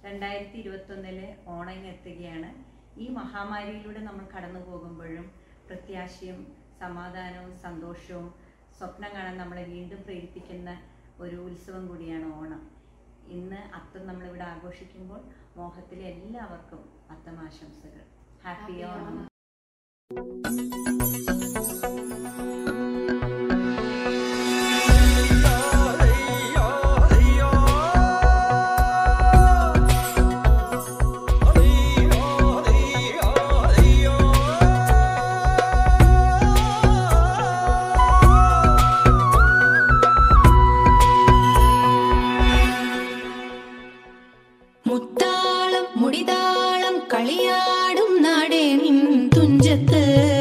രണ്ടായിരത്തി ഇരുപത്തൊന്നില് ഓണം എത്തുകയാണ് ഈ മഹാമാരിയിലൂടെ നമ്മൾ കടന്നു പോകുമ്പോഴും പ്രത്യാശയും സമാധാനവും സന്തോഷവും സ്വപ്നം കാണാൻ നമ്മളെ വീണ്ടും പ്രേരിപ്പിക്കുന്ന ഒരു ഉത്സവം കൂടിയാണ് ഓണം ഇന്ന് അത്തം നമ്മളിവിടെ ആഘോഷിക്കുമ്പോൾ മോഹത്തിലെ എല്ലാവർക്കും അത്തം ആശംസകൾ ഹാപ്പി ഓണം മുത്താളം മുടിതാളം കളിയാടും നാടേ നിൻ തുഞ്ചത്ത്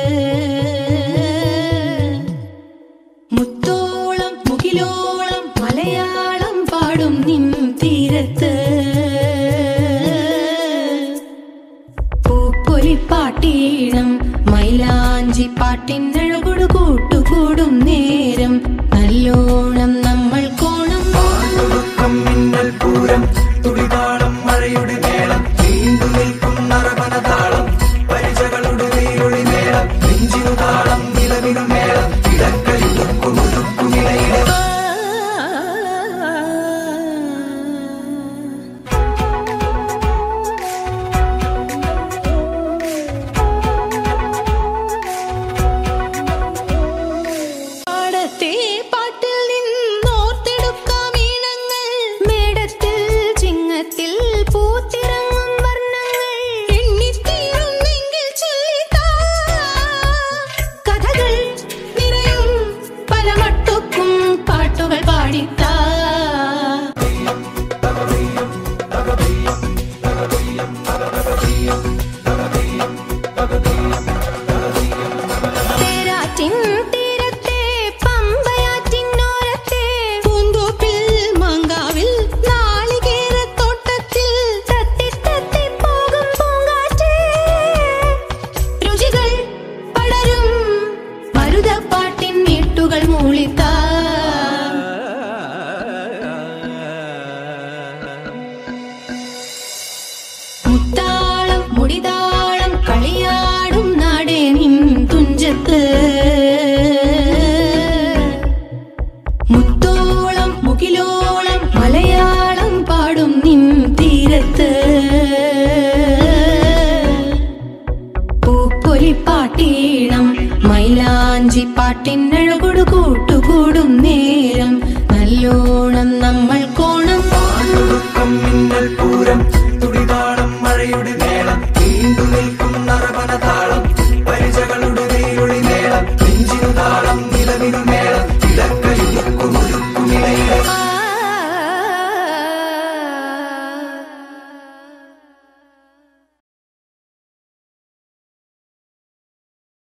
മുത്തോളം മുകിലോളം മലയാളം പാടും നിൻ തീരത്ത് പൂപ്പൊലിപ്പാട്ടീണം മൈലാഞ്ചി പാട്ടിനഴകൊടു കൂട്ടുകൂടും നേരം നല്ലോണം നമ്മൾ കോണം മിന്നൽ പൂരം തുടിതാളം മഴയുടെ മേളം നീണ്ടു നിൽക്കും നറവനതാളം പരിചകളുടെ വേരൊളി മേളം നെഞ്ചിനു താളം നിലവിനു മേളം ഇടക്കളി ഉരുക്കുമിലയിലെ പാടത്തെ പാട്ടിൽ നിന്നോർത്തെടുക്കാം ഈണങ്ങൾ മേടത്തിൽ ചിങ്ങത്തിൽ പൂത്തിറങ്ങും വർണ്ണങ്ങൾ എണ്ണിത്തീരുന്നെങ്കിൽ ചൊല്ലിത്താ കഥകൾ നിറയും പല മട്ടുക്കും പാട്ടുകൾ പാടിത്താ തേരാറ്റിൻ തീരത്തെ പമ്പയാറ്റിനോരത്തെ പൂന്തോപ്പിൽ മങ്കാവിൽ നാളികേരത്തോട്ടത്തിൽ തത്തി തത്തി പോകും പൂങ്കാറ്റേ രുചികൾ പടരും മരുതപ്പാട്ടിൻ നീട്ടുകൾ മൂളിത്താ മുത്താളം മുടിതാളം കളിയാടും നാടേ നിൻ തുഞ്ചത്ത് മുത്തോളം മുകിലോളം മലയാളം പാടും നിൻ തീരത്ത് പൂപ്പൊലിപ്പാട്ടീണം മൈലാഞ്ചി പാട്ടിനഴകൊടു കൂട്ടുകൂടും നേരം നല്ലോണം നമ്മൾ കോണം ഒഴുക്കം മിന്നൽ പൂരം തുടിതാളം മഴയുടെ മേളം നീണ്ടു നിൽക്കും നറവനതാളം പരിചകളുടെ വേരൊളി മേളം നെഞ്ചിനു താളം